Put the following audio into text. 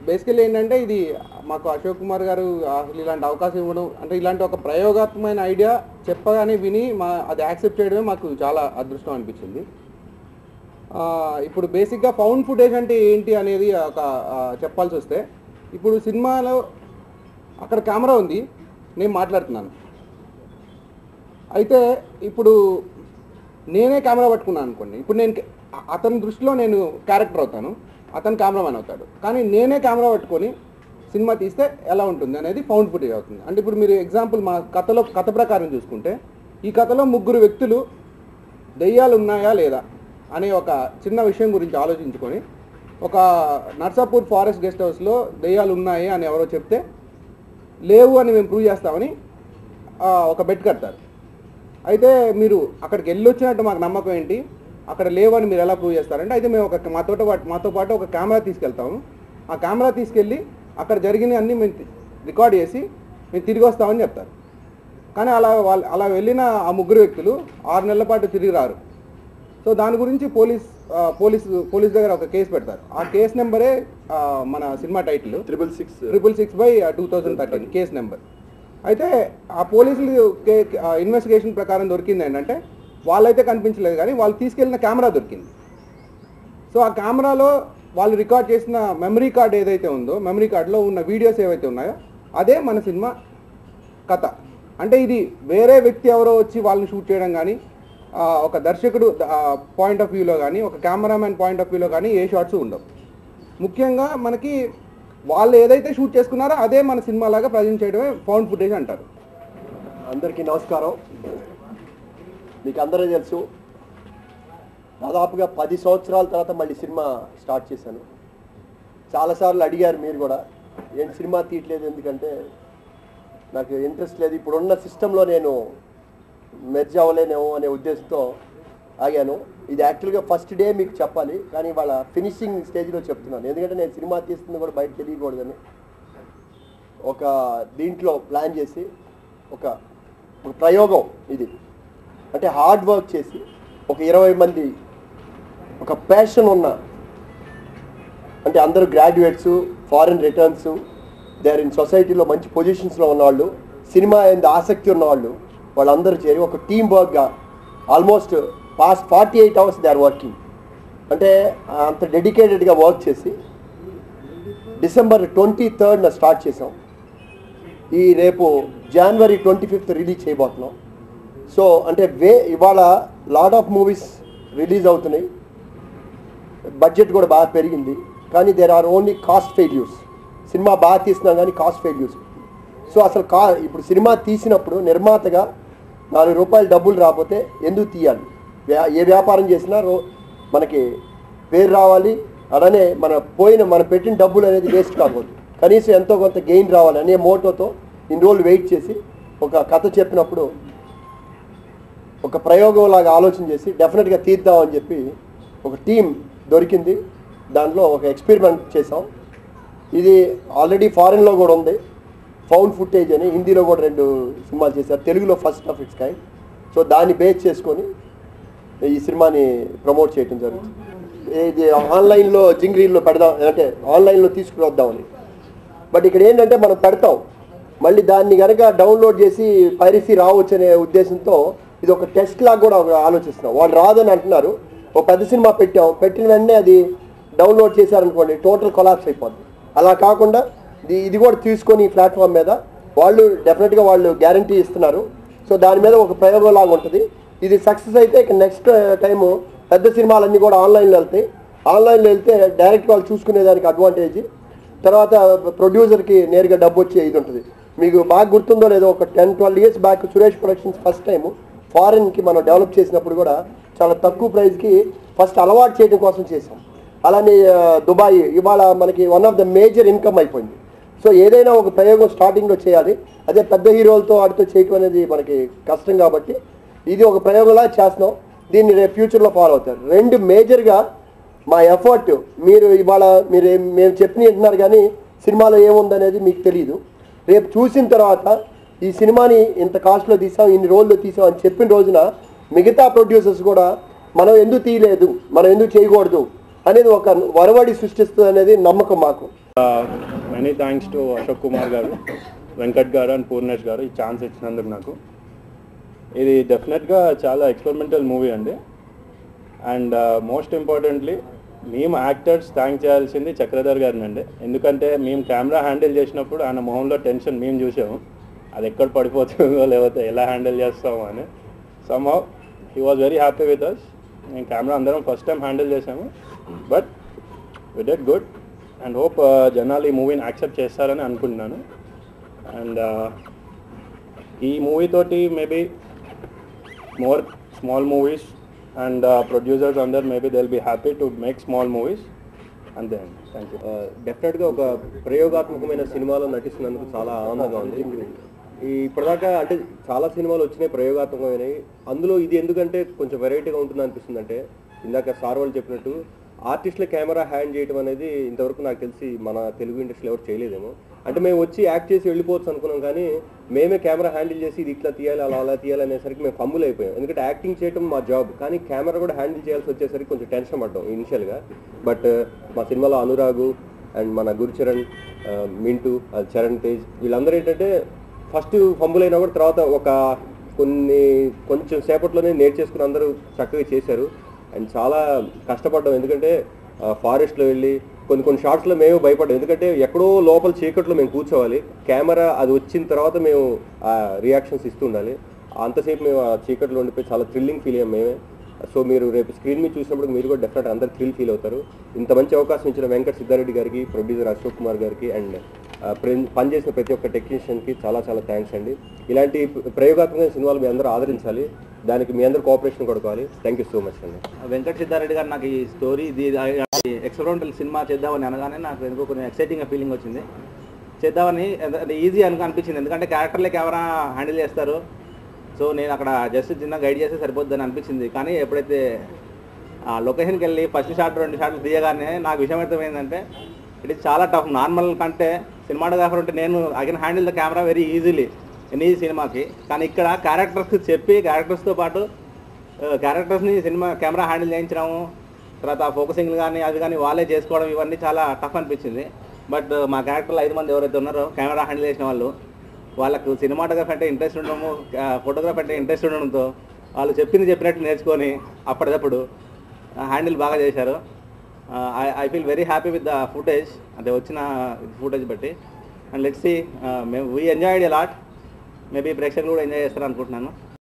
basically ఏంటంటే ఇది మాకు అశోక్ కుమార్ గారు అసలు ఇలాంటి అవకాశం ఇవ్వడం అంటే ఇలాంటి ఒక ప్రయోగాత్మకమైన ఐడియా చెప్పగానే విని మా అది యాక్సెప్ట్ చేయడమే మాకు చాలా అదృష్టం అనిపించింది ఆ, ఇప్పుడు బేసిక్గా ఫౌండ్ ఫుటేజ్ అంటే ఏంటి అనేది ఒక ఆ, చెప్పాల్సి వస్తే ఇప్పుడు సినిమాలో అక్కడ కెమెరా ఉంది నేను మాట్లాడుతున్నాను అయితే ఇప్పుడు నేనే కెమెరా పట్టుకున్నాను అనుకోండి ఇప్పుడు నేను కె- అ- అతని దృష్టిలో నేను క్యారెక్టర్ అవుతాను అతను కెమెరామెన్ అవుతాడు కానీ నేనే కెమెరా పట్టుకొని సినిమా తీస్తే ఎలా ఉంటుంది అనేది ఫౌండ్ ఫుటేజ్ అవుతుంది అంటే ఇప్పుడు మీరు ఎగ్జాంపుల్ మా కథలో కథ ప్రకారం చూసుకుంటే ఈ కథలో ముగ్గురు వ్యక్తులు దెయ్యాలు ఉన్నాయా లేదా అనే ఒక చిన్న విషయం గురించి ఆలోచించుకొని ఒక నర్సాపూర్ ఫారెస్ట్ గెస్ట్ హౌస్లో దెయ్యాలు ఉన్నాయి అని ఎవరో చెప్తే లేవు అని మేము ప్రూవ్ చేస్తామని ఆ, ఒక బెట్ కడతారు అయితే మీరు అక్కడికి వెళ్ళి వచ్చినట్టు మాకు నమ్మకం ఏంటి అక్కడ లేవని మీరు ఎలా ప్రూవ్ చేస్తారంటే అయితే మేము ఒక మాతో పాటు మాతో పాటు ఒక కెమెరా తీసుకెళ్తాము ఆ కెమెరా తీసుకెళ్ళి అక్కడ జరిగిన అన్ని మేము తి- రికార్డ్ చేసి మేము తిరిగి వస్తామని చెప్తారు కానీ అలా వాళ్ళు అలా వెళ్ళిన ఆ ముగ్గురు వ్యక్తులు ఆరు నెలల పాటు తిరిగి రారు సో దాని గురించి పోలీస్ ఆ, పోలీస్ పోలీస్ దగ్గర ఒక కేసు పెడతారు ఆ కేసు నెంబరే ఆ, మన సినిమా title triple six triple six by two thousand thirteen case number అయితే ఆ పోలీసులు ఇన్వెస్టిగేషన్ ప్రకారం దొరికింది ఏంటంటే వాళ్ళైతే కనిపించలేదు కానీ వాళ్ళు తీసుకెళ్ళిన కెమెరా దొరికింది సో ఆ కెమెరాలో వాళ్ళు రికార్డ్ చేసిన మెమరీ కార్డ్ ఏదైతే ఉందో మెమరీ కార్డులో ఉన్న వీడియోస్ ఏవైతే ఉన్నాయో అదే మన సినిమా కథ అంటే ఇది వేరే వ్యక్తి ఎవరో వచ్చి వాళ్ళని షూట్ చేయడం కానీ ఆ, ఒక దర్శకుడు పాయింట్ ఆఫ్ వ్యూలో కానీ ఒక కెమెరామ్యాన్ పాయింట్ ఆఫ్ వ్యూలో కానీ ఏ షార్ట్స్ ఉండవు ముఖ్యంగా మనకి వాళ్ళు ఏదైతే షూట్ చేసుకున్నారో అదే మన సినిమా లాగా ప్రజెంట్ చేయడమే ఫౌండ్ ఫుటేజ్ అంటారు అందరికీ నమస్కారం మీకు అందరూ తెలుసు దాదాపుగా పది సంవత్సరాల తర్వాత మళ్ళీ సినిమా స్టార్ట్ చేశాను చాలాసార్లు అడిగారు మీరు కూడా ఏం సినిమా తీయట్లేదు ఎందుకంటే నాకు ఇంట్రెస్ట్ లేదు ఇప్పుడున్న సిస్టంలో నేను మెర్జ్ అవ్వలేనేమో అనే ఉద్దేశంతో ఆగాను ఇది యాక్చువల్గా ఫస్ట్ డే మీకు చెప్పాలి కానీ వాళ్ళ ఫినిషింగ్ స్టేజ్లో చెప్తున్నాను ఎందుకంటే నేను సినిమా తీస్తుంది కూడా బయట తెలియకూడదని ఒక దీంట్లో ప్లాన్ చేసి ఒక ఒక ప్రయోగం ఇది అంటే హార్డ్ వర్క్ చేసి ఒక ఇరవై మంది ఒక ప్యాషన్ ఉన్న అంటే అందరూ graduates foreign returns they are in సొసైటీలో మంచి పొజిషన్స్లో ఉన్నవాళ్ళు సినిమా ఎంత ఆసక్తి ఉన్నవాళ్ళు వాళ్ళందరూ చేరి ఒక టీం వర్క్గా almost past forty eight hours they are working అంటే అంత డెడికేటెడ్గా వర్క్ చేసి డిసెంబర్ ట్వంటీ థర్డ్న స్టార్ట్ చేసాం ఈ రేపు జనవరి ట్వంటీ ఫిఫ్త్ రిలీజ్ చేయబోతున్నాం సో అంటే వే ఇవాళ లాట్ ఆఫ్ మూవీస్ రిలీజ్ అవుతున్నాయి బడ్జెట్ కూడా బాగా పెరిగింది కానీ there are only cost failures సినిమా బాగా తీసినాం కానీ కాస్ట్ ఫెయిల్యూర్స్ సో అసలు కా ఇప్పుడు సినిమా తీసినప్పుడు నిర్మాతగా నాలుగు రూపాయలు డబ్బులు రాకపోతే ఎందుకు తీయాలి వ్యా ఏ వ్యాపారం చేసినా రో మనకి పేరు రావాలి అలానే మన పోయిన మనం పెట్టిన డబ్బులు అనేది వేస్ట్ కాకూడదు కనీసం ఎంతో కొంత గెయిన్ రావాలి అనే మోటోతో ఇన్ని రోజులు వెయిట్ చేసి ఒక కథ చెప్పినప్పుడు ఒక ప్రయోగం లాగా ఆలోచన చేసి డెఫినెట్గా తీద్దామని చెప్పి ఒక టీం దొరికింది దాంట్లో ఒక ఎక్స్పెరిమెంట్ చేసాం ఇది ఆల్రెడీ ఫారిన్లో కూడా ఉంది ఫౌండ్ ఫుటేజ్ అని హిందీలో కూడా రెండు సినిమాలు చేశారు తెలుగులో first of its kind so దాన్ని బేస్ చేసుకొని ఈ సినిమాని ప్రమోట్ చేయడం జరుగుతుంది ఇది ఆన్లైన్లో జింగ్రీల్లో పెడదాం అంటే ఆన్లైన్లో తీసుకువద్దామని బట్ ఇక్కడ ఏంటంటే మనం పెడతాం మళ్ళీ దాన్ని కనుక డౌన్లోడ్ చేసి పైరసీ రావచ్చు అనే ఉద్దేశంతో ఇది ఒక టెస్ట్ లాగా కూడా ఒక ఆలోచిస్తున్నాం వాళ్ళు రాదని అంటున్నారు ఒక పెద్ద సినిమా పెట్టాం పెట్టిన వెంటనే అది డౌన్లోడ్ చేశారనుకోండి టోటల్ కొలాప్స్ అయిపోద్ది అలా కాకుండా ఇది ఇది కూడా తీసుకొని ఈ ప్లాట్ఫామ్ మీద వాళ్ళు డెఫినెట్గా వాళ్ళు గ్యారంటీ ఇస్తున్నారు సో దాని మీద ఒక ప్రయోగం లాగా ఉంటుంది ఇది సక్సెస్ అయితే ఇక నెక్స్ట్ టైము పెద్ద సినిమాలన్నీ కూడా ఆన్లైన్లో వెళ్తాయి ఆన్లైన్లో వెళ్తే డైరెక్ట్ వాళ్ళు చూసుకునే దానికి అడ్వాంటేజ్ తర్వాత ప్రొడ్యూసర్కి నేరుగా డబ్బు వచ్చే ఇది ఉంటుంది మీకు బాగా గుర్తుందో లేదో ఒక ten twelve years back Suresh productions first time ఫారిన్కి మనం డెవలప్ చేసినప్పుడు కూడా చాలా తక్కువ ప్రైస్కి ఫస్ట్ అలవాటు చేయడం కోసం చేసాం అలానే ఆ, దుబాయ్ ఇవాళ మనకి one of the major income అయిపోయింది సో ఏదైనా ఒక ప్రయోగం స్టార్టింగ్లో చేయాలి అదే పెద్ద హీరోలతో వాటితో చేయటం అనేది మనకి కష్టం కాబట్టి ఇది ఒక ప్రయోగంలా చేస్తున్నాం దీన్ని రేపు ఫ్యూచర్లో ఫాలో అవుతారు రెండు మేజర్గా మా ఎఫర్ట్ మీరు ఇవాళ మీరు ఏం- మేము చెప్పిన వింటున్నారు కానీ సినిమాలో ఏముందనేది మీకు తెలియదు రేపు చూసిన తర్వాత ఈ సినిమాని ఇంత కాస్ట్లో తీసాం ఇన్ని రోజుల్లో తీసాం అని చెప్పిన రోజున మిగతా ప్రొడ్యూసర్స్ కూడా మనం ఎందుకు తీయలేదు మనం ఎందుకు చేయకూడదు అనేది ఒక వరవడి సృష్టిస్తుంది అనేది నమ్మకం మాకు many thanks to Ashok Kumar గారు వెంకట్ గారు అండ్ పూర్ణేష్ గారు ఈ ఛాన్స్ ఇచ్చినందుకు నాకు ఇది డెఫినెట్గా చాలా ఎక్స్పెరిమెంటల్ మూవీ అండి అండ్ మోస్ట్ ఇంపార్టెంట్లీ మేము యాక్టర్స్ థ్యాంక్ చేయాల్సింది చక్రధర్ గారిని అండి ఎందుకంటే మేము కెమెరా హ్యాండిల్ చేసినప్పుడు ఆయన మొహంలో టెన్షన్ మేము చూసాము అది ఎక్కడ పడిపోతుందో లేకపోతే ఎలా హ్యాండిల్ చేస్తామో అని somehow he was very happy with us మేము కెమెరా అందరం ఫస్ట్ టైం హ్యాండిల్ చేసాము but we did good and hope జనాలు ఈ మూవీని యాక్సెప్ట్ చేస్తారని అనుకుంటున్నాను అండ్ ఈ మూవీ తోటి maybe more small movies and producers అందరు maybe they will be happy to make small movies అంతే అండి థ్యాంక్ యూ డెఫినెట్గా ఒక ప్రయోగాత్మకమైన సినిమాలో నటిస్తున్నందుకు చాలా ఆనందంగా ఉంది ఈ ఇప్పటిదాకా అంటే చాలా సినిమాలు వచ్చినాయి ప్రయోగాత్మకమైనవి అందులో ఇది ఎందుకంటే కొంచెం వెరైటీగా ఉంటుంది అనిపిస్తుంది అంటే ఇందాక సార్ వాళ్ళు చెప్పినట్టు ఆర్టిస్టుల కెమెరా హ్యాండ్ చేయడం అనేది ఇంతవరకు నాకు తెలిసి మన తెలుగు ఇండస్ట్రీలో ఎవరు చేయలేదేమో అంటే మేము వచ్చి యాక్ట్ చేసి వెళ్ళిపోవచ్చు అనుకున్నాం కానీ మేమే కెమెరా హ్యాండిల్ చేసి ఇది ఇట్లా తీయాలి అలా అలా తీయాలి అనేసరికి మేము ఫంబుల్ అయిపోయాం ఎందుకంటే యాక్టింగ్ చేయడం మా జాబ్ కానీ కెమెరా కూడా హ్యాండిల్ చేయాల్సి వచ్చేసరికి కొంచెం టెన్షన్ పడ్డాం ఇనిషియల్గా బట్ మా సినిమాలో అనురాగు అండ్ మన గురుచరణ్ ఆ, మింటూ ఆ, చరణ్ తేజ్ వీళ్ళందరూ ఏంటంటే ఫస్ట్ ఫంబుల్ అయినా కూడా తర్వాత ఒక కొన్ని కొంచెం సేపట్లోనే నేర్చేసుకుని అందరూ చక్కగా చేశారు అండ్ చాలా కష్టపడ్డాం ఎందుకంటే ఫారెస్ట్లో వెళ్ళి కొన్ని కొన్ని షార్ట్స్లో మేము భయపడ్డాం ఎందుకంటే ఎక్కడో లోపల చీకట్లో మేము కూర్చోవాలి కెమెరా అది వచ్చిన తర్వాత మేము రియాక్షన్స్ ఇస్తూ ఉండాలి అంతసేపు మేము ఆ చీకట్లో ఉండిపోయి చాలా థ్రిల్లింగ్ ఫీల్ అయ్యాం మేమే సో మీరు రేపు స్క్రీన్ మీద చూసినప్పుడు మీరు కూడా డెఫినెట్ అందరు థ్రిల్ ఫీల్ అవుతారు ఇంత మంచి అవకాశం ఇచ్చిన వెంకట్ సిద్ధారెడ్డి గారికి ప్రొడ్యూసర్ అశోక్ కుమార్ గారికి అండ్ పనిచేసిన ప్రతి ఒక్క టెక్నీషియన్కి చాలా చాలా థ్యాంక్స్ అండి ఇలాంటి ప్రయోగాత్మకమైన సినిమాలు మీ అందరూ ఆదరించాలి దానికి మీ అందరూ కోఆపరేషన్ కొడుకోవాలి థ్యాంక్ యూ సో మచ్ అండి వెంకట్ సిద్ధారెడ్డి గారు నాకు ఈ స్టోరీ ఇది ఎక్స్పెరిమెంటల్ సినిమా చేద్దామని అనగానే నాకు ఎందుకో కొంచెం ఎక్సైటింగ్ ఫీలింగ్ వచ్చింది చేద్దామని ఈజీ అనుకు అనిపించింది ఎందుకంటే క్యారెక్టర్లే కెమెరా హ్యాండిల్ చేస్తారు సో నేను అక్కడ జస్ట్ చిన్న గైడ్ చేస్తే సరిపోద్దని అనిపించింది కానీ ఎప్పుడైతే ఆ లొకేషన్కి వెళ్ళి ఫస్ట్ షాట్ రెండు షాట్లు తీయగానే నాకు విషయం అర్థమైందంటే ఇట్ ఇస్ చాలా టఫ్ నార్మల్ కంటే సినిమాటోగ్రాఫర్ ఉంటే నేను I can handle the camera very easily any సినిమాకి కానీ ఇక్కడ క్యారెక్టర్స్ చెప్పి క్యారెక్టర్స్తో పాటు క్యారెక్టర్స్ని సినిమా కెమెరా హ్యాండిల్ చేయించడము తర్వాత ఫోకసింగ్ కానీ అది కానీ వాళ్ళే చేసుకోవడం ఇవన్నీ చాలా టఫ్ అనిపించింది బట్ మా క్యారెక్టర్లు ఐదు మంది ఎవరైతే ఉన్నారో కెమెరా హ్యాండిల్ చేసిన వాళ్ళు వాళ్ళకు సినిమాటోగ్రఫీ అంటే ఇంట్రెస్ట్ ఉండడము ఫోటోగ్రఫీ అంటే ఇంట్రెస్ట్ ఉండడంతో వాళ్ళు చెప్పింది చెప్పినట్టు నేర్చుకొని అప్పటిదప్పుడు హ్యాండిల్ బాగా చేశారు I feel very happy with the footage అంటే వచ్చిన ఫుటేజ్ బట్టి అండ్ లెట్స్ సి మేము we enjoyed a lot maybe ప్రేక్షకులు కూడా ఎంజాయ్ చేస్తారు అనుకుంటున్నాను